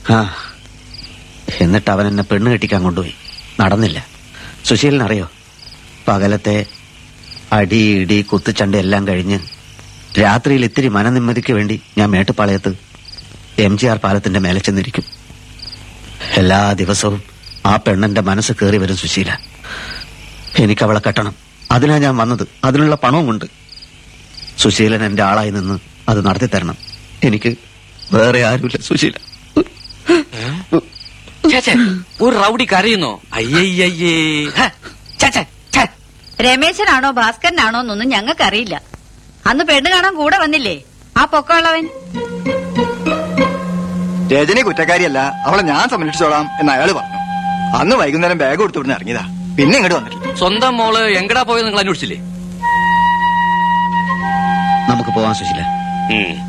ആ എന്നിട്ട് അവൻ എന്നെ പെണ്ണ് കെട്ടിക്കാൻ കൊണ്ടുപോയി നടന്നില്ല സുശീലനറിയോ പകലത്തെ അടി ഇടി കുത്തുചണ്ട എല്ലാം കഴിഞ്ഞ് രാത്രിയിൽ ഇത്തിരി മനനിമ്മതിക്ക് വേണ്ടി ഞാൻ മേട്ടുപാളയത്ത് എം ജി ആർ പാലത്തിന്റെ മേലെ ചെന്നിരിക്കും എല്ലാ ദിവസവും ആ പെണ്ണെന്റെ മനസ്സ് കയറി വരും സുശീല എനിക്ക് അവളെ കെട്ടണം അതിനാ ഞാൻ വന്നത് അതിനുള്ള പണവുമുണ്ട് സുശീലൻ എന്റെ ആളായി നിന്ന് അത് നടത്തി തരണം എനിക്ക് വേറെ ആരുമില്ല സുശീല ചേച്ചേ ഒരു റൗഡി കരയുന്നോ അയ്യയ്യേ ചേച്ചേ ഛേ. രമേശനാണോ ഭാസ്കരനാണോ എന്നൊന്നും ഞങ്ങൾക്കറിയില്ല അന്ന് പെണ്ണ് കാണാൻ കൂടെ വന്നില്ലേ ആ പൊക്കമുള്ളവൻ രജനി കുറ്റക്കാരിയല്ല അവളെ ഞാൻ സംരക്ഷിച്ചോളാം എന്ന് അയാള് പറഞ്ഞു അന്ന് വൈകുന്നേരം ബാഗ് കൊടുത്തു വിടുന്ന് ഇറങ്ങിയതാ പിന്നെ ഇങ്ങോട്ട് വന്നിട്ടില്ല സ്വന്തം മോള് എങ്കടാ പോയത് നിങ്ങൾ അന്വേഷിച്ചില്ലേ നമുക്ക് പോവാൻ സുശീല ഉം.